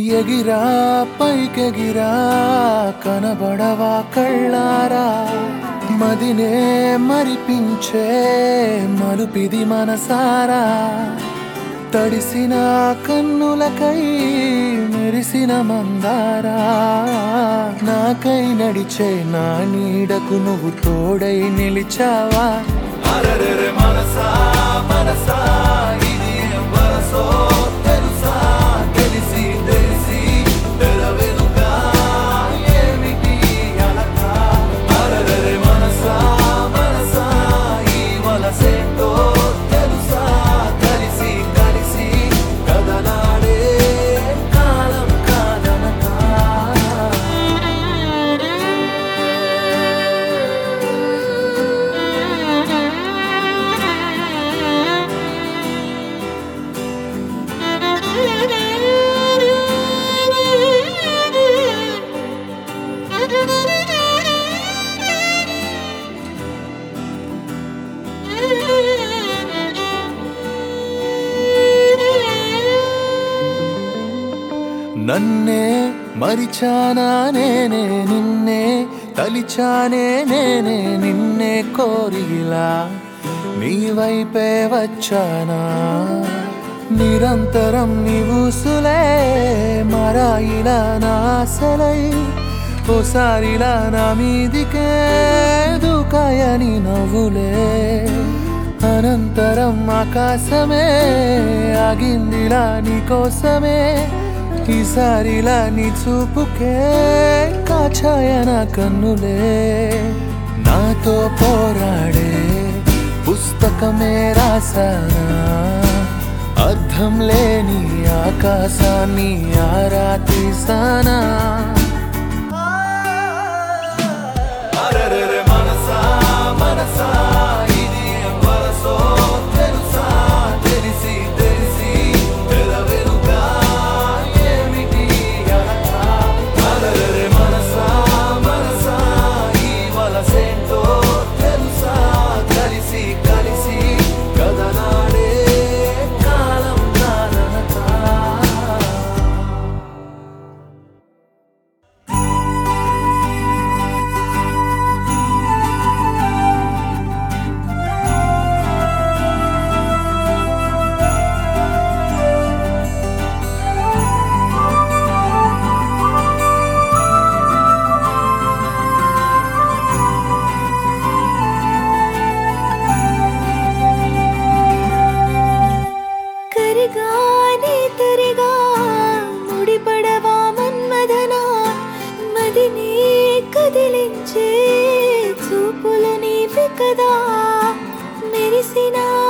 ఎగిరా పైకెగిరా కనబడవా కళ్ళారా మదినే మరిపించే మలుపిది మనసారా తడిసిన కన్నులకై మెరిసిన మందారా నాకై నడిచే నా నీడకు నువ్వు తోడై నిలిచావా అరరెరె మనసా మనసా ఇది ఏం వరసో తెలుసా తెలిసి తెలిసి తెలవెనుగా ఏమిటి అలక అరరెరె మనసా మనసా ఈ వలసేంటో తెలుసా కలిసి కలిసి కదలాడే కాలం కాదనక నన్నే మరిచానా నేనే నిన్నే తలిచానే నేనే నిన్నే కోరిలా నీ వైపే వచ్చానా నిరంతరం నీవుసులే మరాయిలా నాసలై ఓసారిలా నా మీదికే దూకాయని నవ్వులే అనంతరం ఆకాశమే ఆగిందిలా నీ కోసమే ఈసారిలా నీ చూపుకే కాచాయన కన్నులే నాతో పోరాడే పుస్తకమే రాసానా అర్థం లేని ఆకాశాన్ని ఆరా తీసానా అరెరెరె మనసా మనసా ఇది ఏం వరసో తెలుసా తెలిసి తెలిసి తెలవెనుగా ఏమిటి అలక అరెరెరె మనసా మనసా ఈ వలసేంటో తెలుసా కలిసి కలిసి కదలాడే కాలం కాదనక కరిగానే తరిగా ముడిపడవా మన్మధనా మదినే కదిలించే చూపులు నీవి కదా మెరిసిన